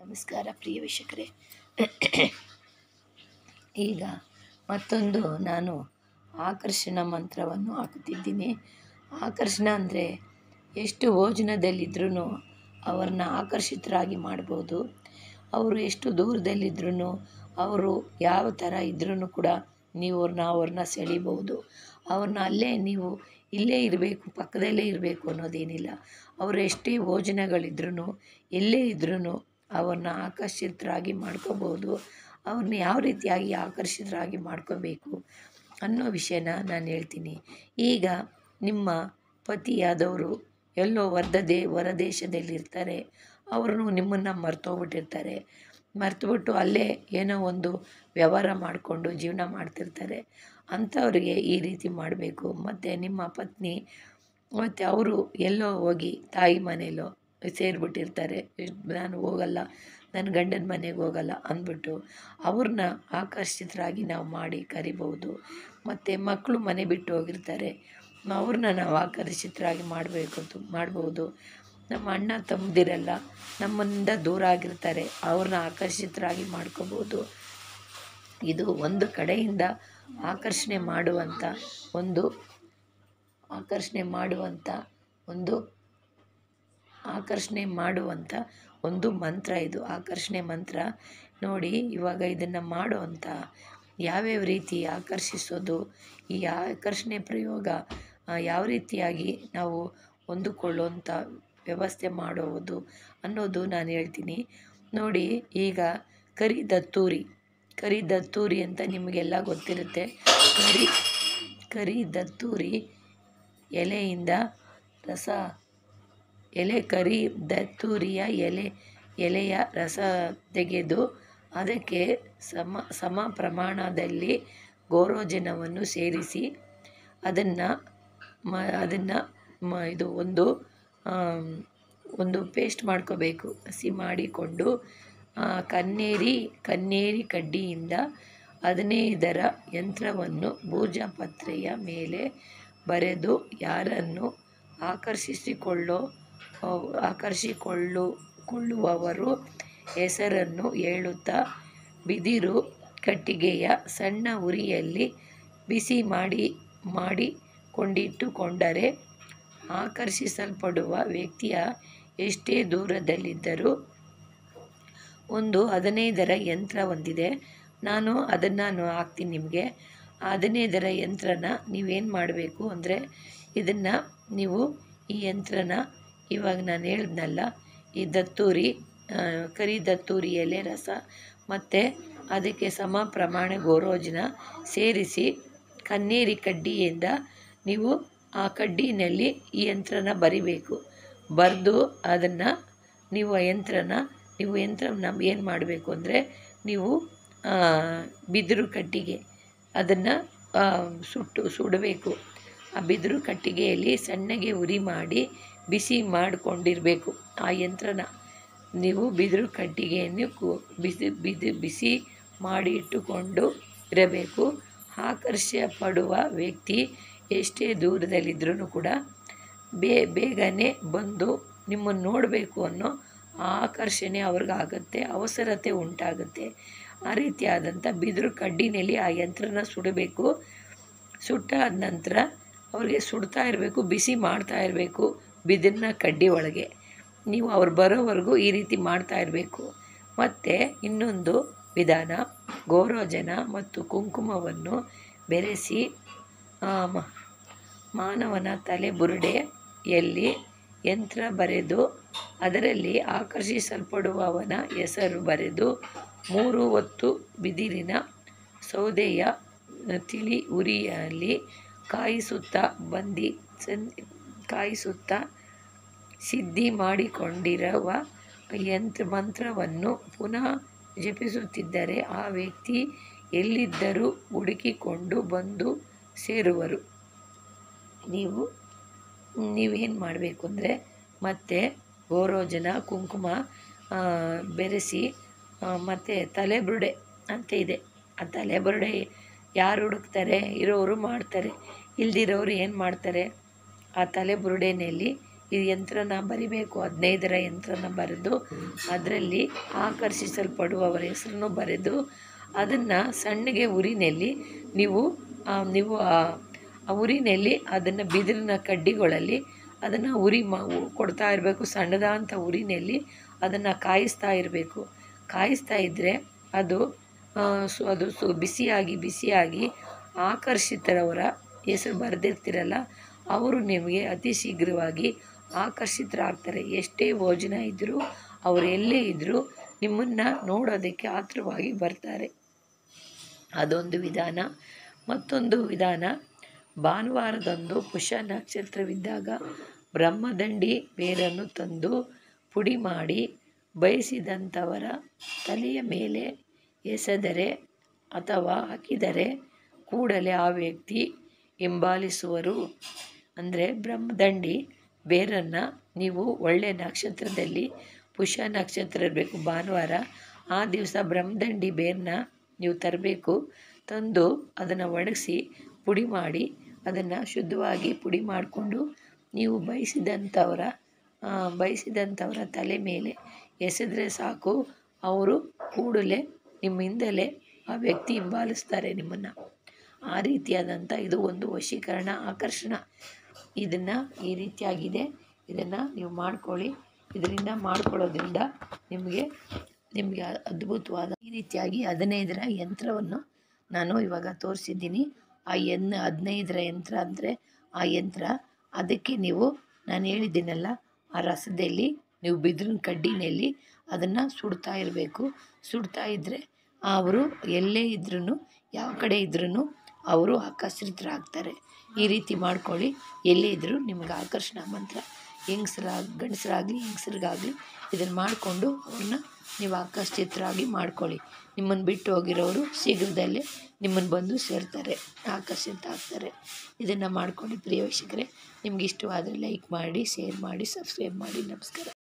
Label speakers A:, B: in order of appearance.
A: ನಮಸ್ಕಾರ ಪ್ರಿಯ ವೀಕ್ಷಕರೇ ಈಗ ಮತ್ತೊಂದು ನಾನು ಆಕರ್ಷಣ ಮಂತ್ರವನ್ನು ಹಾಕುತ್ತಿದ್ದೀನಿ ಆಕರ್ಷಣ ಅಂದರೆ ಎಷ್ಟು ಭೋಜನದಲ್ಲಿದ್ರೂ ಅವ್ರನ್ನ ಆಕರ್ಷಿತರಾಗಿ ಮಾಡ್ಬೋದು ಅವರು ಎಷ್ಟು ದೂರದಲ್ಲಿದ್ರೂ ಅವರು ಯಾವ ಥರ ಇದ್ರೂ ಕೂಡ ನೀವು ಅವ್ರನ್ನ ಅವ್ರನ್ನ ಸೆಳೀಬೋದು ಅವ್ರನ್ನ ಅಲ್ಲೇ ನೀವು ಇಲ್ಲೇ ಇರಬೇಕು ಪಕ್ಕದಲ್ಲೇ ಇರಬೇಕು ಅನ್ನೋದೇನಿಲ್ಲ ಅವರು ಎಷ್ಟೇ ಭೋಜನಗಳಿದ್ರೂ ಎಲ್ಲೇ ಇದ್ರೂ ಅವ್ರನ್ನ ಆಕರ್ಷಿತರಾಗಿ ಮಾಡ್ಕೋಬೋದು ಅವ್ರನ್ನ ಯಾವ ರೀತಿಯಾಗಿ ಆಕರ್ಷಿತರಾಗಿ ಮಾಡ್ಕೋಬೇಕು ಅನ್ನೋ ವಿಷಯನ ನಾನು ಹೇಳ್ತೀನಿ ಈಗ ನಿಮ್ಮ ಪತಿಯಾದವರು ಎಲ್ಲೋ ವರ್ಧದೆ ಹೊರದೇಶದಲ್ಲಿರ್ತಾರೆ ಅವರು ನಿಮ್ಮನ್ನು ಮರ್ತೋಗ್ಬಿಟ್ಟಿರ್ತಾರೆ ಮರ್ತುಬಿಟ್ಟು ಅಲ್ಲೇ ಏನೋ ಒಂದು ವ್ಯವಹಾರ ಮಾಡಿಕೊಂಡು ಜೀವನ ಮಾಡ್ತಿರ್ತಾರೆ ಅಂಥವ್ರಿಗೆ ಈ ರೀತಿ ಮಾಡಬೇಕು ಮತ್ತು ನಿಮ್ಮ ಪತ್ನಿ ಮತ್ತು ಅವರು ಎಲ್ಲೋ ಹೋಗಿ ತಾಯಿ ಮನೇಲೋ ಸೇರಿಬಿಟ್ಟಿರ್ತಾರೆ ನಾನು ಹೋಗಲ್ಲ ನನ್ನ ಗಂಡನ ಮನೆಗೆ ಹೋಗಲ್ಲ ಅಂದ್ಬಿಟ್ಟು ಅವ್ರನ್ನ ಆಕರ್ಷಿತರಾಗಿ ನಾವು ಮಾಡಿ ಕರಿಬೋದು ಮತ್ತು ಮಕ್ಕಳು ಮನೆ ಬಿಟ್ಟು ಹೋಗಿರ್ತಾರೆ ಅವ್ರನ್ನ ನಾವು ಆಕರ್ಷಿತರಾಗಿ ಮಾಡಬೇಕು ಅಂತ ಮಾಡ್ಬೋದು ನಮ್ಮ ಅಣ್ಣ ತಮ್ಮದಿರೆಲ್ಲ ನಮ್ಮಿಂದ ದೂರ ಆಗಿರ್ತಾರೆ ಅವ್ರನ್ನ ಆಕರ್ಷಿತರಾಗಿ ಮಾಡ್ಕೋಬೋದು ಇದು ಒಂದು ಕಡೆಯಿಂದ ಆಕರ್ಷಣೆ ಮಾಡುವಂಥ ಒಂದು ಆಕರ್ಷಣೆ ಮಾಡುವಂಥ ಒಂದು ಆಕರ್ಷಣೆ ಮಾಡುವಂಥ ಒಂದು ಮಂತ್ರ ಇದು ಆಕರ್ಷಣೆ ಮಂತ್ರ ನೋಡಿ ಇವಾಗ ಇದನ್ನು ಮಾಡುವಂಥ ಯಾವ್ಯಾವ ರೀತಿ ಆಕರ್ಷಿಸೋದು ಈ ಆಕರ್ಷಣೆ ಪ್ರಯೋಗ ಯಾವ ರೀತಿಯಾಗಿ ನಾವು ಹೊಂದಿಕೊಳ್ಳುವಂಥ ವ್ಯವಸ್ಥೆ ಮಾಡುವುದು ಅನ್ನೋದು ನಾನು ಹೇಳ್ತೀನಿ ನೋಡಿ ಈಗ ಕರಿ ದತ್ತೂರಿ ಕರಿ ದತ್ತೂರಿ ಅಂತ ನಿಮಗೆಲ್ಲ ಗೊತ್ತಿರುತ್ತೆ ಕರಿ ಕರಿ ದತ್ತೂರಿ ಎಲೆಯಿಂದ ರಸ ಎಲೆ ಕರಿ ದತ್ತೂರಿಯ ಎಲೆ ಎಲೆಯ ರಸ ತೆಗೆದು ಅದಕ್ಕೆ ಸಮ ಸಮ ಪ್ರಮಾಣದಲ್ಲಿ ಗೋರೋಜನವನ್ನು ಸೇರಿಸಿ ಅದನ್ನು ಮ ಅದನ್ನು ಮ ಇದು ಒಂದು ಒಂದು ಪೇಸ್ಟ್ ಮಾಡ್ಕೋಬೇಕು ಹಸಿ ಮಾಡಿಕೊಂಡು ಕನ್ನೇರಿ ಕನ್ನೇರಿ ಕಡ್ಡಿಯಿಂದ ಹದಿನೈದರ ಯಂತ್ರವನ್ನು ಭೂಜಪತ್ರೆಯ ಮೇಲೆ ಬರೆದು ಯಾರನ್ನು ಆಕರ್ಷಿಸಿಕೊಳ್ಳೋ ಆಕರ್ಷಿಕೊಳ್ಳು ಕೊಳ್ಳುವವರು ಹೆಸರನ್ನು ಹೇಳುತ್ತಾ ಬಿದಿರು ಕಟ್ಟಿಗೆಯ ಸಣ್ಣ ಉರಿಯಲ್ಲಿ ಬಿಸಿ ಮಾಡಿ ಮಾಡಿಕೊಂಡಿಟ್ಟುಕೊಂಡರೆ ಆಕರ್ಷಿಸಲ್ಪಡುವ ವ್ಯಕ್ತಿಯ ಎಷ್ಟೇ ದೂರದಲ್ಲಿದ್ದರೂ ಒಂದು ಹದಿನೈದರ ಯಂತ್ರ ಹೊಂದಿದೆ ನಾನು ಅದನ್ನು ಹಾಕ್ತೀನಿ ನಿಮಗೆ ಹದಿನೈದರ ಯಂತ್ರನ ನೀವೇನು ಮಾಡಬೇಕು ಅಂದರೆ ಇದನ್ನು ನೀವು ಈ ಯಂತ್ರನ ಇವಾಗ ನಾನು ಹೇಳಿದ್ನಲ್ಲ ಈ ದತ್ತೂರಿ ಕರಿ ದತ್ತೂರಿ ಎಲೆ ರಸ ಮತ್ತು ಅದಕ್ಕೆ ಸಮ ಪ್ರಮಾಣ ಗೋರೋಜನ ಸೇರಿಸಿ ಕನ್ನೇರಿ ಕಡ್ಡಿಯಿಂದ ನೀವು ಆ ಕಡ್ಡಿನಲ್ಲಿ ಈ ಯಂತ್ರನ ಬರಿಬೇಕು ಬರೆದು ಅದನ್ನು ನೀವು ಆ ಯಂತ್ರನ ನೀವು ಯಂತ್ರನ ಏನು ಮಾಡಬೇಕು ಅಂದರೆ ನೀವು ಬಿದಿರು ಕಟ್ಟಿಗೆ ಅದನ್ನು ಸುಟ್ಟು ಸುಡಬೇಕು ಆ ಬಿದಿರು ಕಟ್ಟಿಗೆಯಲ್ಲಿ ಸಣ್ಣಗೆ ಉರಿ ಮಾಡಿ ಬಿಸಿ ಮಾಡಿಕೊಂಡಿರಬೇಕು ಆ ಯಂತ್ರನ ನೀವು ಬಿದಿರು ಕಟ್ಟಿಗೆಯನ್ನು ಕು ಬಿಸಿ ಬಿಸಿ ಬಿಸಿ ಮಾಡಿ ಇಟ್ಟುಕೊಂಡು ಇರಬೇಕು ಆಕರ್ಷ ಪಡುವ ವ್ಯಕ್ತಿ ಎಷ್ಟೇ ದೂರದಲ್ಲಿದ್ದರೂ ಕೂಡ ಬೇ ಬೇಗನೆ ಬಂದು ನಿಮ್ಮನ್ನು ನೋಡಬೇಕು ಅನ್ನೋ ಆಕರ್ಷಣೆ ಅವ್ರಿಗಾಗುತ್ತೆ ಅವಸರತೆ ಉಂಟಾಗುತ್ತೆ ಆ ರೀತಿಯಾದಂಥ ಬಿದಿರು ಕಡ್ಡಿನಲ್ಲಿ ಆ ಯಂತ್ರನ ಸುಡಬೇಕು ಸುಟ್ಟಾದ ನಂತರ ಅವ್ರಿಗೆ ಸುಡ್ತಾ ಇರಬೇಕು ಬಿಸಿ ಮಾಡ್ತಾ ಇರಬೇಕು ಬಿದಿರಿನ ಕಡ್ಡಿ ಒಳಗೆ ನೀವು ಅವ್ರು ಬರೋವರೆಗೂ ಈ ರೀತಿ ಮಾಡ್ತಾ ಇರಬೇಕು ಮತ್ತು ಇನ್ನೊಂದು ವಿಧಾನ ಗೋರೋಜನ ಮತ್ತು ಕುಂಕುಮವನ್ನು ಬೆರೆಸಿ ಮಾನವನ ತಲೆ ಬುರುಡೆಯಲ್ಲಿ ಯಂತ್ರ ಬರೆದು ಅದರಲ್ಲಿ ಆಕರ್ಷಿಸಲ್ಪಡುವವನ ಹೆಸರು ಬರೆದು ಮೂರು ಹೊತ್ತು ಬಿದಿರಿನ ಸೌದೆಯ ತಿಳಿ ಉರಿಯಲ್ಲಿ ಕಾಯಿಸುತ್ತಾ ಬಂದು ಕಾಯಿಸುತ್ತಾ ಸಿದ್ಧಿ ಮಾಡಿಕೊಂಡಿರುವ ಯಂತ್ರ ಮಂತ್ರವನ್ನು ಪುನಃ ಜಪಿಸುತ್ತಿದ್ದರೆ ಆ ವ್ಯಕ್ತಿ ಎಲ್ಲಿದ್ದರೂ ಹುಡುಕಿಕೊಂಡು ಬಂದು ಸೇರುವರು ನೀವು ನೀವೇನು ಮಾಡಬೇಕು ಅಂದರೆ ಮತ್ತೆ ಗೋರೋಜನ ಕುಂಕುಮ ಬೆರೆಸಿ ಮತ್ತು ತಲೆಬುರುಡೆ ಅಂತ ಇದೆ ಆ ತಲೆಬುರುಡೆ ಯಾರು ಹುಡುಕ್ತಾರೆ ಇರೋರು ಮಾಡ್ತಾರೆ ಇಲ್ದಿರೋರು ಏನು ಮಾಡ್ತಾರೆ ಆ ತಲೆಬುರುಡೆನಲ್ಲಿ ಈ ಯಂತ್ರನ ಬರಿಬೇಕು ಹದಿನೈದರ ಯಂತ್ರನ ಬರೆದು ಅದರಲ್ಲಿ ಆಕರ್ಷಿಸಲ್ಪಡುವವರ ಹೆಸರನ್ನು ಬರೆದು ಅದನ್ನು ಸಣ್ಣಗೆ ಉರಿನಲ್ಲಿ ನೀವು ಆ, ನೀವು ಆ ಆ ಉರಿನಲ್ಲಿ ಅದನ್ನು ಬಿದಿರಿನ ಕಡ್ಡಿಗಳಲ್ಲಿ ಅದನ್ನು ಉರಿ ಮಾ ಕೊಡ್ತಾ ಇರಬೇಕು ಸಣ್ಣದಾದಂಥ ಉರಿನಲ್ಲಿ ಅದನ್ನು ಕಾಯಿಸ್ತಾ ಇರಬೇಕು ಕಾಯಿಸ್ತಾ ಇದ್ದರೆ ಅದು ಆ, ಸು ಅದು ಸು ಬಿಸಿಯಾಗಿ ಬಿಸಿಯಾಗಿ ಆಕರ್ಷಿತರವರ ಹೆಸರು ಬರೆದಿರ್ತೀರಲ್ಲ ಅವರು ನಿಮಗೆ ಅತಿ ಶೀಘ್ರವಾಗಿ ಆಕರ್ಷಿತರಾಗ್ತಾರೆ ಎಷ್ಟೇ ಭೋಜನ ಇದ್ದರೂ ಅವರು ಎಲ್ಲೇ ಇದ್ದರೂ ನಿಮ್ಮನ್ನು ನೋಡೋದಕ್ಕೆ ಆತುರವಾಗಿ ಬರ್ತಾರೆ ಅದೊಂದು ವಿಧಾನ ಮತ್ತೊಂದು ವಿಧಾನ ಭಾನುವಾರದಂದು ಪುಷ್ಯ ನಕ್ಷತ್ರವಿದ್ದಾಗ ಬ್ರಹ್ಮದಂಡಿ ಬೇರನ್ನು ತಂದು ಪುಡಿ ಮಾಡಿ ಬಯಸಿದಂಥವರ ತಲೆಯ ಮೇಲೆ ಎಸೆದರೆ ಅಥವಾ ಹಾಕಿದರೆ ಕೂಡಲೇ ಆ ವ್ಯಕ್ತಿ ಹಿಂಬಾಲಿಸುವರು ಅಂದರೆ ಬ್ರಹ್ಮದಂಡಿ ಬೇರನ್ನು ನೀವು ಒಳ್ಳೆಯ ನಕ್ಷತ್ರದಲ್ಲಿ ಪುಷ್ಯ ನಕ್ಷತ್ರ ಇರಬೇಕು ಭಾನುವಾರ ಆ ದಿವಸ ಬ್ರಹ್ಮದಂಡಿ ಬೇರನ್ನ ನೀವು ತರಬೇಕು ತಂದು ಅದನ್ನು ಒಣಗಿಸಿ ಪುಡಿ ಮಾಡಿ ಅದನ್ನು ಶುದ್ಧವಾಗಿ ಪುಡಿ ಮಾಡಿಕೊಂಡು ನೀವು ಬಯಸಿದಂಥವರ ಆ, ಬಯಸಿದಂಥವರ ತಲೆ ಮೇಲೆ ಎಸೆದರೆ ಸಾಕು ಅವರು ಕೂಡಲೇ ನಿಮ್ಮಿಂದಲೇ ಆ ವ್ಯಕ್ತಿ ಹಿಂಬಾಲಿಸ್ತಾರೆ ನಿಮ್ಮನ್ನು ಆ ರೀತಿಯಾದಂಥ ಇದು ಒಂದು ವಶೀಕರಣ ಆಕರ್ಷಣ ಇದನ್ನು ಈ ರೀತಿಯಾಗಿದೆ ಇದನ್ನು ನೀವು ಮಾಡ್ಕೊಳ್ಳಿ ಇದರಿಂದ ಮಾಡ್ಕೊಳ್ಳೋದ್ರಿಂದ ನಿಮಗೆ ನಿಮಗೆ ಅದ್ಭುತವಾದ ಈ ರೀತಿಯಾಗಿ ಹದಿನೈದರ ಯಂತ್ರವನ್ನು ನಾನು ಇವಾಗ ತೋರಿಸಿದ್ದೀನಿ ಆ ಎನ್ ಹದಿನೈದರ ಯಂತ್ರ ಅಂದರೆ ಆ ಯಂತ್ರ ಅದಕ್ಕೆ ನೀವು ನಾನು ಹೇಳಿದ್ದೀನಲ್ಲ ಆ ರಸದಲ್ಲಿ ನೀವು ಬಿದಿರಿನ ಕಡ್ಡಿನಲ್ಲಿ ಅದನ್ನು ಸುಡ್ತಾ ಇರಬೇಕು ಸುಡ್ತಾ ಇದ್ದರೆ ಅವರು ಎಲ್ಲೇ ಇದ್ರೂ ಯಾವ ಕಡೆ ಇದ್ರೂ ಅವರು ಆಕರ್ಷಿತರಾಗ್ತಾರೆ ಈ ರೀತಿ ಮಾಡ್ಕೊಳ್ಳಿ ಎಲ್ಲೇ ಇದ್ದರೂ ನಿಮ್ಗೆ ಆಕರ್ಷಣಾ ಮಂತ್ರ ಹೆಂಗಸ್ರಾಗ್ ಗಂಡಸರಾಗಲಿ ಹೆಂಗಸ್ರಿಗಾಗಲಿ ಇದನ್ನು ಮಾಡಿಕೊಂಡು ಅವ್ರನ್ನ ನೀವು ಆಕರ್ಷಿತರಾಗಿ ಮಾಡ್ಕೊಳ್ಳಿ ನಿಮ್ಮನ್ನು ಬಿಟ್ಟು ಹೋಗಿರೋರು ಶೀಘ್ರದಲ್ಲೇ ನಿಮ್ಮನ್ನು ಬಂದು ಸೇರ್ತಾರೆ ಆಕರ್ಷಿತ ಆಗ್ತಾರೆ ಇದನ್ನು ಮಾಡ್ಕೊಳ್ಳಿ ಪ್ರಿಯ ವೀಕ್ಷಕರೇ ನಿಮ್ಗೆ ಇಷ್ಟವಾದರೆ ಲೈಕ್ ಮಾಡಿ ಶೇರ್ ಮಾಡಿ ಸಬ್ಸ್ಕ್ರೈಬ್ ಮಾಡಿ ನಮಸ್ಕಾರ